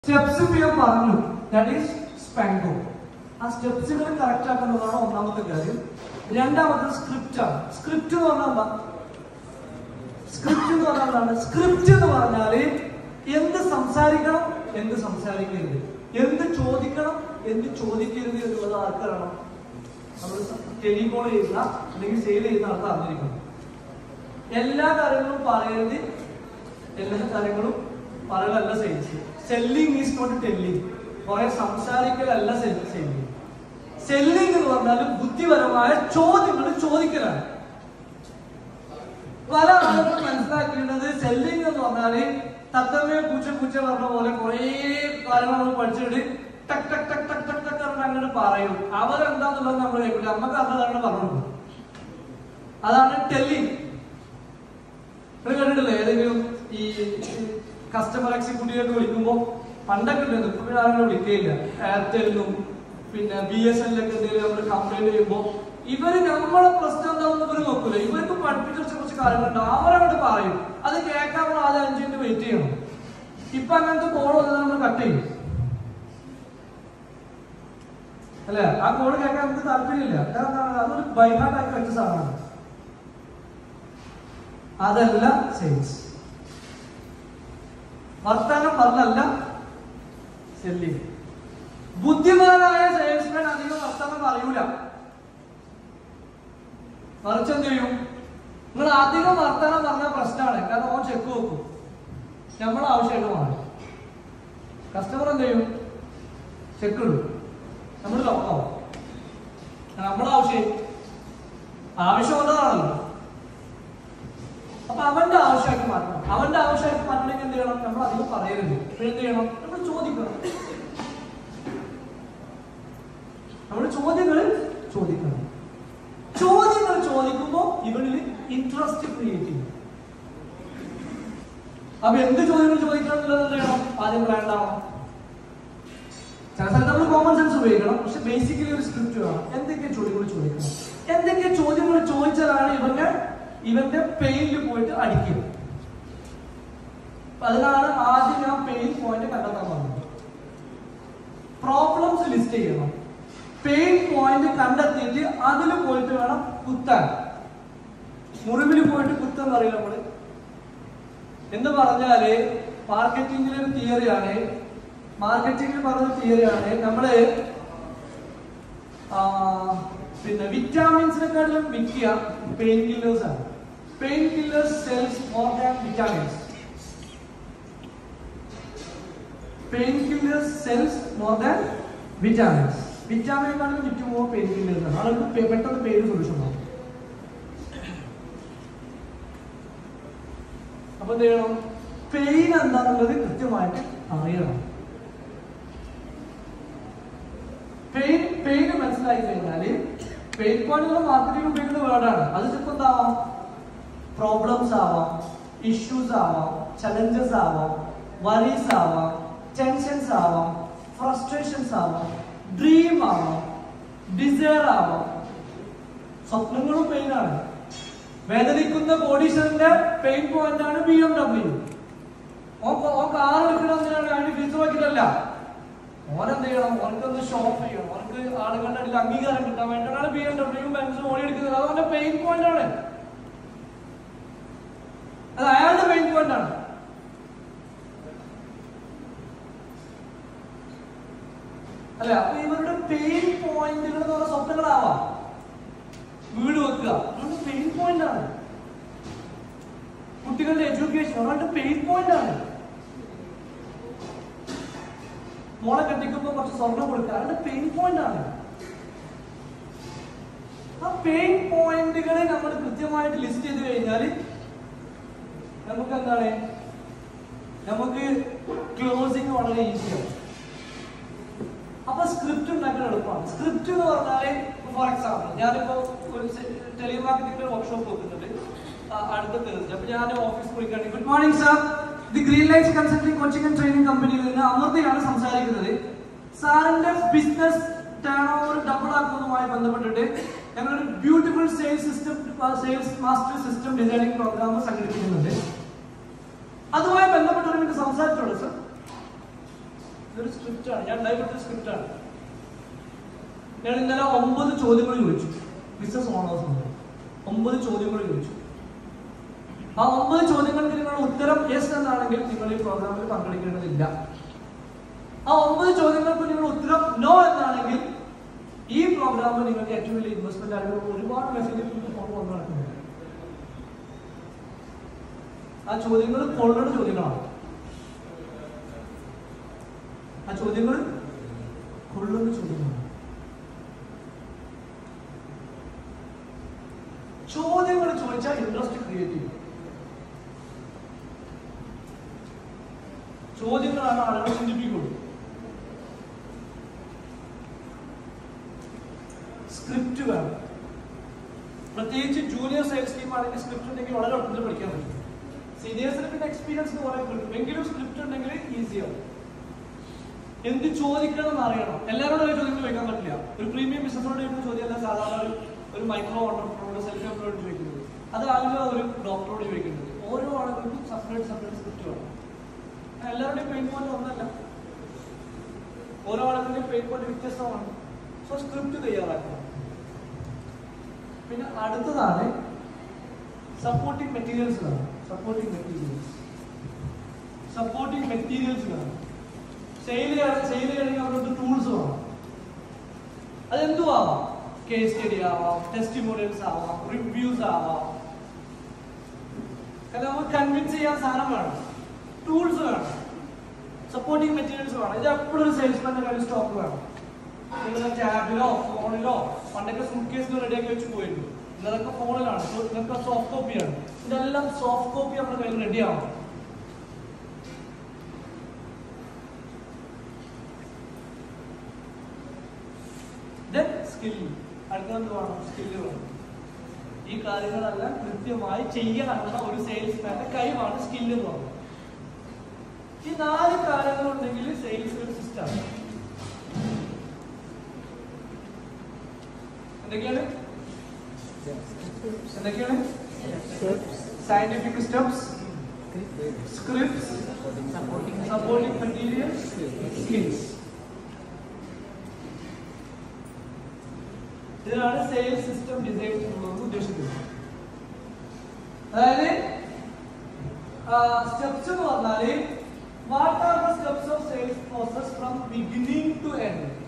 Steps ഞാൻ പറഞ്ഞു that is സ്പാങ്കോ ആ സ്റ്റെപ്സുകൾ കറക്റ്റ് ആക്കുന്നതാണ് ഒന്നാമത്തെ കാര്യം രണ്ടാമത്തെ സ്ക്രിപ്റ്റ് ആണ് സ്ക്രിപ്റ്റ് എന്ന് പറഞ്ഞാൽ എന്താ സ്ക്രിപ്റ്റ് എന്ന് പറഞ്ഞാൽ എന്താണ് സ്ക്രിപ്റ്റ് എന്ന് പറഞ്ഞാല് എന്ത് സംസാരിക്കണം എന്ത് സംസാരിക്കരുത് എന്ത് ചോദിക്കണം എന്ത് ചോദിക്കരുത് എന്നുള്ളത് ആർക്കറിയണം നമ്മൾ ടെലികോൾ ചെയ്യുന്ന അല്ലെങ്കിൽ സെയിൽ ചെയ്യുന്ന ആൾക്ക് അറിഞ്ഞിരിക്കണം എല്ലാ കാര്യങ്ങളും പറയരുത് എല്ലാ കാര്യങ്ങളും പറയലല്ല sales selling is not telling കുറെ സംസാരിക്കലല്ല സെല്ലിംഗ് സെല്ലിംഗ് എന്ന് പറഞ്ഞാൽ ബുദ്ധിപരമായ ചോദ്യങ്ങൾ ചോദിക്കലാണ് പല ആളുകളും മനസ്സിലാക്കേണ്ടത് സെല്ലിംഗ് എന്ന് പറഞ്ഞാല് തത്തമ്മയെ പൂച്ച പൂച്ച പറഞ്ഞ പോലെ കുറേ കാര്യങ്ങൾ നമ്മൾ പഠിച്ചിട്ട് ടക് ടക് ടക് ടക് ടക് ടക് പറഞ്ഞ് അങ്ങനെ പറയും അവരെന്താന്നുള്ളത് നമ്മൾ കേൾക്കില്ല നമുക്ക് അതാണ് പറഞ്ഞു അതാണ് ടെല്ലിംഗ് നിങ്ങൾ കണ്ടിട്ടില്ലേ ഏതെങ്കിലും ഈ കസ്റ്റമർ എക്സിക്യൂട്ടീവ് ഒക്കെ വിളിക്കുമ്പോൾ പണ്ടൊക്കെ ഉണ്ടായിരുന്നു ഇപ്പൊ പിന്നെ ആരും വിളിക്കുകയില്ല എയർടെലിനും പിന്നെ ബി എസ് എല്ലിലൊക്കെ എന്തെങ്കിലും നമ്മൾ കംപ്ലൈന്റ് ചെയ്യുമ്പോൾ ഇവര് നമ്മളെ പ്രശ്നം എന്താണെന്ന് ഇവര് നോക്കൂല ഇവർക്ക് പഠിപ്പിച്ച കുറച്ച് കുറച്ച് കാര്യങ്ങളുണ്ടാവും അവരങ്ങോട്ട് പറയും അത് കേൾക്കാൻ നമ്മൾ ആദ്യം അഞ്ച് മിനിറ്റ് വെയിറ്റ് ചെയ്യണം ഇപ്പൊ അങ്ങനത്തെ കോൾ വന്നാൽ നമ്മൾ കട്ട് ചെയ്യും അല്ലെ ആ കോൾ കേൾക്കാൻ നമുക്ക് താല്പര്യമില്ല കാരണം എന്താണ്? അതൊരു ബൈഹാർട്ടാക്കി വെച്ച സാധനമാണ് അതല്ല സെയിൽസ് വർത്തമാനം പറഞ്ഞല്ല സെല്ലിങ് ബുദ്ധിമാനായ സെയിൽസ്മാൻ അധികം വർത്തമാനം അറിയൂല മറിച്ച് എന്ത് ചെയ്യും നിങ്ങൾ അധികം വർത്തമാനം പറഞ്ഞ പ്രശ്നമാണ് കാരണം ഓൻ ചെക്ക് വെക്കും നമ്മൾ ആവശ്യമായിട്ട് മാറും കസ്റ്റമർ എന്ത് ചെയ്യും ചെക്ക് ഇടും നമ്മൾ ലോക്കാവും നമ്മുടെ ആവശ്യം ആവശ്യമുള്ളതാണല്ലോ അപ്പൊ അവന്റെ ആവശ്യമായിട്ട് മാറ്റണം അവന്റെ ആവശ്യമായിട്ട് മാറ്റണമെങ്കിൽ എന്ത് ചെയ്യണം നമ്മൾ അധികം പറയരുത് പിന്നെ എന്ത് ചെയ്യണം നമ്മൾ ചോദിക്കണം നമ്മൾ ചോദ്യങ്ങൾ ചോദിക്കണം ചോദ്യങ്ങൾ ചോദിക്കുമ്പോൾ ഇവനിൽ ഇൻട്രസ്റ്റ് ക്രിയേറ്റ് ചെയ്യും അപ്പൊ എന്ത് ചോദ്യങ്ങൾ ചോദിക്കണം എന്നുള്ളത് എന്ത് ചെയ്യണം ആദ്യം വേണ്ടാവണം ചില സ്ഥലത്ത് നമ്മൾ കോമൺ സെൻസ് ഉപയോഗിക്കണം പക്ഷെ ബേസിക്കലി ഒരു സ്ക്രിപ്റ്റ് വേണം എന്തൊക്കെ ചോദ്യങ്ങൾ ചോദിക്കണം എന്തൊക്കെ ചോദ്യങ്ങൾ ചോദിച്ചാലാണ് ഇവന്റെ ഇവന്റെ പെയിനിൽ പോയിട്ട് അടിക്കുക അപ്പൊ അതിനാണ് ആദ്യം ഞാൻ പെയിൻ പോയിന്റ് കണ്ടെത്താൻ പറഞ്ഞത് പ്രോബ്ലംസ് ലിസ്റ്റ് ചെയ്യണം പെയിൻ പോയിന്റ് കണ്ടെത്തിയിട്ട് അതിൽ പോയിട്ട് വേണം കുത്താൻ മുറിവിൽ പോയിട്ട് കുത്താൻ പറയില്ല നമ്മള് എന്ന് പറഞ്ഞാല് മാർക്കറ്റിംഗിലെ ഒരു തിയറിയാണ് മാർക്കറ്റിംഗിൽ പറഞ്ഞ തിയറിയാണ് നമ്മള് ആ, പിന്നെ വിറ്റാമിൻസിനെക്കാട്ടിലും വിൽക്കുക പെയിൻ കില്ലേഴ്സ് ആണ് pain killers sells more than vitamins pain killers sells more than vitamins വിറ്റാമിനെക്കാളും വിറ്റുമോ പെയിൻ കില്ലേഴ്സ് ആണ് ആളുകൾക്ക് പെ- പെട്ടെന്ന് പേര് സൊല്യൂഷൻ ആവും അപ്പൊ എന്ത് ചെയ്യണം പെയിൻ എന്താണെന്നുള്ളത് കൃത്യമായിട്ട് അറിയണം പെയിൻ പെയിൻ മനസ്സിലായി കഴിഞ്ഞാല് പെയിൻ പോയിന്റ് മാർക്കറ്റിംഗ് ഉപയോഗിക്കുന്ന വേർഡാണ് അത് ചിലപ്പോൾ എന്താവാം പ്രോബ്ലംസ് ആവാം ഇഷ്യൂസ് ആവാം ചലഞ്ചസ് ആവാം വറീസ് ആവാം ടെൻഷൻസ് ആവാം ഫ്രസ്ട്രേഷൻസ് ആവാം ഡ്രീം ആവാം ഡിസയർ ആവാം സ്വപ്നങ്ങളും പെയിനാണ് വേദനിക്കുന്ന കോടീശ്വരന്റെ പെയിൻ പോയിന്റ് ആണ് B M W own car എടുക്കണമെന്നാണ് അതിന് ഫീസ് നോക്കിയിട്ടല്ല ഓനെന്ത് ചെയ്യണം ഓനക്കൊന്ന് ഷോപ്പ് ചെയ്യണം ഓനക്ക് ആളുകളുടെ ഇടയിൽ അംഗീകാരം കിട്ടാൻ വേണ്ടിയിട്ടാണ് ബി എം ഡബ്ല്യു ബെൻസും ഓടി എടുക്കുന്നത് അത് അവന്റെ പെയിൻ പോയിന്റ് ആണ് അത് അയാളുടെ പെയിൻ പോയിന്റ് ആണ് അല്ലെ അപ്പൊ ഇവരുടെ പെയിൻ പോയിന്റുകൾ എന്ന് പറഞ്ഞ സ്വപ്നങ്ങളാവാം വീട് വെക്കുക അവരുടെ പെയിൻ പോയിന്റ് ആണ് കുട്ടികളുടെ എഡ്യൂക്കേഷൻ അവരുടെ പെയിൻ പോയിന്റ് ആണ് മോളെ കെട്ടിക്കുമ്പോൾ കുറച്ച് സ്വർണം കൊടുക്കുക അവരുടെ പെയിൻ പോയിന്റ് ആണ് ആ പെയിൻ പോയിന്റുകളെ നമ്മൾ കൃത്യമായിട്ട് ലിസ്റ്റ് ചെയ്ത് കഴിഞ്ഞാൽ നമുക്ക് എന്താണ് നമുക്ക് ക്ലോസിംഗ് വളരെ ഈസിയാണ് അപ്പൊ സ്ക്രിപ്റ്റ് ഉണ്ടാക്കാൻ എളുപ്പമാണ് സ്ക്രിപ്റ്റ് എന്ന് പറഞ്ഞാല് ഫോർ എക്സാമ്പിൾ ഞാനിപ്പോ ഒരു ടെലിമാർക്കറ്റിംഗിന്റെ വർക്ക്ഷോപ്പ് വെക്കുന്നുണ്ട് ആ, അടുത്ത തീർച്ച അപ്പൊ ഞാൻ ഓഫീസ് വിളിക്കുകയാണെങ്കിൽ good morning sir the green lights consulting coaching and training കമ്പനിയിൽ നിന്ന് അമൃതയാണ് സംസാരിക്കുന്നത് സാറിന്റെ ബിസിനസ് ടേൺ ഓവർ ഡബിൾ ആക്കുന്നതുമായി ബന്ധപ്പെട്ടിട്ട് ഞങ്ങളൊരു beautiful sales system sales master system designing program സംഘടിപ്പിക്കുന്നുണ്ട് അതുമായി ബന്ധപ്പെട്ട ഒരു മിനിറ്റ് സംസാരിച്ചോളൂ സർ ഇതൊരു സ്ക്രിപ്റ്റാണ് ഞാൻ ഉണ്ടായിപ്പെട്ട സ്ക്രിപ്റ്റാണ് ഞാൻ ഇന്നലെ ഒമ്പത് ചോദ്യങ്ങൾ ചോദിച്ചു ബിസിനസ് ഓണേഴ്സ് ഒമ്പത് ചോദ്യങ്ങൾ ചോദിച്ചു ആ ഒമ്പത് ചോദ്യങ്ങൾക്ക് നിങ്ങളുടെ ഉത്തരം യെസ് എന്നാണെങ്കിൽ നിങ്ങൾ ഈ പ്രോഗ്രാമിൽ പങ്കെടുക്കേണ്ടതില്ല ആ ഒമ്പത് ചോദ്യങ്ങൾക്ക് നിങ്ങൾ ഉത്തരം നോ എന്നാണെങ്കിൽ ഈ പ്രോഗ്രാമിൽ നിങ്ങൾക്ക് ഏറ്റവും വലിയ ഇൻവെസ്റ്റ്മെന്റ് ആയിട്ട് ഒരുപാട് മെസ്സേജ് ഫോൺ വന്നു നടക്കുന്നുണ്ട് ആ ചോദ്യങ്ങൾ കൊള്ളുന്ന ചോദ്യങ്ങളാണ് ആ ചോദ്യങ്ങൾ കൊള്ളുന്ന ചോദ്യങ്ങളാണ് ചോദ്യങ്ങൾ ചോദിച്ചാൽ ഇൻട്രസ്റ്റ് ക്രിയേറ്റ് ചെയ്യും ചോദ്യങ്ങളാണ് ആളുകളെ ചിന്തിപ്പിക്കുള്ളൂ സ്ക്രിപ്റ്റ് വേണം പ്രത്യേകിച്ച് ജൂനിയർ സെയിൽസ് ടീം ആണെങ്കിൽ സ്ക്രിപ്റ്റ് ഉണ്ടെങ്കിൽ വളരെ എളുപ്പത്തിൽ പഠിക്കാൻ പറ്റും സീനിയേഴ്സിന് പിന്നെ എക്സ്പീരിയൻസ് എന്ന് പറയാൻ കിട്ടും എങ്കിലും സ്ക്രിപ്റ്റ് ഉണ്ടെങ്കിൽ ഈസിയാവും എന്ത് ചോദിക്കണം എന്ന് അറിയണം എല്ലാവരോടും ഒരു ചോദ്യം ചോദിക്കാൻ പറ്റില്ല ഒരു പ്രീമിയം ബിസിനസ്സോട് ചോദിക്കുന്ന ചോദ്യമല്ല സാധാരണ ഒരു ഒരു മൈക്രോ ഓണ്ടർപ്രണോട് സെൽഫ് എംപ്ലോയിഡ് ചോദിക്കുന്നത് അത് ആളുകൾ ഒരു ഡോക്ടറോട് ചോദിക്കുന്നത് ഓരോ ആളുകൾക്കും സെപ്പറേറ്റ് സെപ്പറേറ്റ് സ്ക്രിപ്റ്റ് വേണം എല്ലാവരുടെയും പെയിൻ പോയിന്റ് ഒന്നല്ല ഓരോ ആളുകളുടെയും പെയിൻ പോയിന്റ് വ്യത്യസ്തമാണ് സോ സ്ക്രിപ്റ്റ് തയ്യാറാക്കണം പിന്നെ അടുത്തതാണ് സപ്പോർട്ടിംഗ് മെറ്റീരിയൽസ് വേണം സപ്പോർട്ടിംഗ് മെറ്റീരിയൽസ് സപ്പോർട്ടിംഗ് മെറ്റീരിയൽസ് വേണം സെയിൽ സെയിൽ ചെയ്യണമെങ്കിൽ അവർക്ക് ടൂൾസ് വേണം അതെന്തു ആവാം കേസ് സ്റ്റഡി ആവാം ടെസ്റ്റിമോണിയൽസ് ആവാം റിവ്യൂസ് ആവാം കാരണം നമുക്ക് കൺവിൻസ് ചെയ്യാൻ സാധനം വേണം ടൂൾസ് വേണം സപ്പോർട്ടിംഗ് മെറ്റീരിയൽസ് വേണം ഇത് എപ്പോഴും ഒരു സെയിൽസ്മാന്റെ കയ്യിൽ സ്റ്റോക്ക് വേണം നിങ്ങൾ ടാബിലോ ഫോണിലോ പണ്ടൊക്കെ സൂട്ട് കേസിൽ റെഡിയാക്കി വെച്ച് പോയിരുന്നു ഇന്നതൊക്കെ ഫോണിലാണ് So, ഇതൊക്കെ സോഫ്റ്റ് കോപ്പിയാണ് ഇതെല്ലാം സോഫ്റ്റ് കോപ്പി നമ്മുടെ കയ്യിൽ റെഡി ആവണം ദെൻ സ്കിൽ അടുത്തത് വേണം സ്കില്ല് വേണം ഈ കാര്യങ്ങളെല്ലാം കൃത്യമായി ചെയ്യാനുള്ള ഒരു സെയിൽസ്മാന്റെ കഴിവാണ് സ്കില്ല് എന്ന് പറയുന്നത് ഈ നാല് കാര്യങ്ങളുണ്ടെങ്കിൽ സെയിൽസ് ഒരു സിസ്റ്റം എന്തൊക്കെയാണ് എന്തൊക്കെയാണ് scientific steps scripts supporting materials skills ഇതിനാണ് സെയിൽസ് സിസ്റ്റം ഡിസൈൻ എന്നുള്ളത് ഉദ്ദേശിക്കുന്നത് അതായത് സ്റ്റെപ്സ് എന്ന് പറഞ്ഞാല് what are the steps of sales process from beginning to end